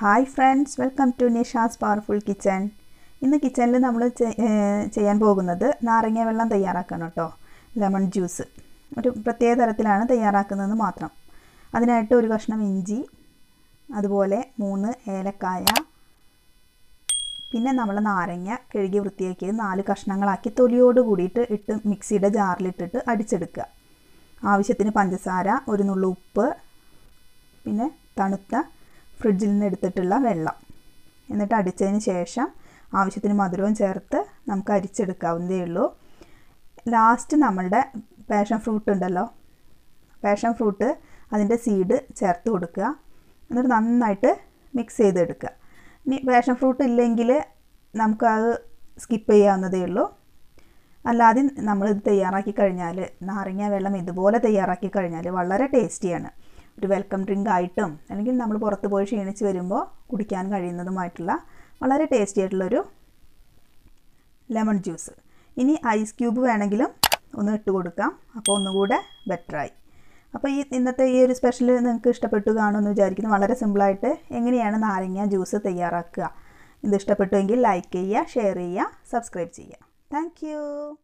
hi friends welcome to Nisha's powerful kitchen ഇന്ന് കിച്ചണിൽ നമ്മൾ ചെയ്യാൻ പോകുന്നത് നാരങ്ങ വെള്ളം തയ്യാറാക്കണം കേട്ടോ ലെമൺ ജ്യൂസ് ഒരു പ്രത്യേക തരത്തിലാണ് തയ്യാറാക്കുന്നതെന്ന് മാത്രം അതിനായിട്ട് ഒരു കഷ്ണം ഇഞ്ചി അതുപോലെ മൂന്ന് ഏലക്കായ പിന്നെ നമ്മൾ നാരങ്ങ കഴുകി വൃത്തിയാക്കിയത് നാല് കഷ്ണങ്ങളാക്കി തൊലിയോട് കൂടിയിട്ട് ഇട്ട് മിക്സിയുടെ ജാറിലിട്ടിട്ട് അടിച്ചെടുക്കുക ആവശ്യത്തിന് പഞ്ചസാര ഒരു നുള്ളു ഉപ്പ് പിന്നെ തണുത്ത ഫ്രിഡ്ജിൽ നിന്ന് എടുത്തിട്ടുള്ള വെള്ളം എന്നിട്ട് അടിച്ചതിന് ശേഷം ആവശ്യത്തിന് മധുരവും ചേർത്ത് നമുക്ക് അരിച്ചെടുക്കാവുന്നതേ ഉള്ളൂ ലാസ്റ്റ് നമ്മളുടെ പാഷൻ ഫ്രൂട്ട് ഉണ്ടല്ലോ പാഷൻ ഫ്രൂട്ട് അതിൻ്റെ സീഡ് ചേർത്ത് കൊടുക്കുക എന്നിട്ട് നന്നായിട്ട് മിക്സ് ചെയ്തെടുക്കുക ഇനി പാഷൻ ഫ്രൂട്ട് ഇല്ലെങ്കിൽ നമുക്കത് സ്കിപ്പ് ചെയ്യാവുന്നതേ ഉള്ളൂ അല്ലാതെ നമ്മളിത് തയ്യാറാക്കി കഴിഞ്ഞാൽ നാരങ്ങ വെള്ളം ഇതുപോലെ തയ്യാറാക്കി കഴിഞ്ഞാൽ വളരെ ടേസ്റ്റിയാണ് ഒരു വെൽക്കം ഡ്രിങ്ക് ആയിട്ടും അല്ലെങ്കിൽ നമ്മൾ പുറത്ത് പോയി ക്ഷീണിച്ച് വരുമ്പോൾ കുടിക്കാൻ കഴിയുന്നതുമായിട്ടുള്ള വളരെ ടേസ്റ്റി ആയിട്ടുള്ളൊരു ലെമൺ ജ്യൂസ് ഇനി ഐസ് ക്യൂബ് വേണമെങ്കിലും ഒന്ന് ഇട്ട് കൊടുക്കാം അപ്പോൾ ഒന്നുകൂടെ ബെറ്ററായി അപ്പോൾ ഈ ഇന്നത്തെ ഈ ഒരു സ്പെഷ്യൽ നിങ്ങൾക്ക് ഇഷ്ടപ്പെട്ടു കാണുമെന്ന് വിചാരിക്കുന്നു വളരെ സിമ്പിളായിട്ട് എങ്ങനെയാണ് നാരങ്ങ ജ്യൂസ് തയ്യാറാക്കുക ഇത് ഇഷ്ടപ്പെട്ടുവെങ്കിൽ ലൈക്ക് ചെയ്യുക ഷെയർ ചെയ്യുക സബ്സ്ക്രൈബ് ചെയ്യുക താങ്ക്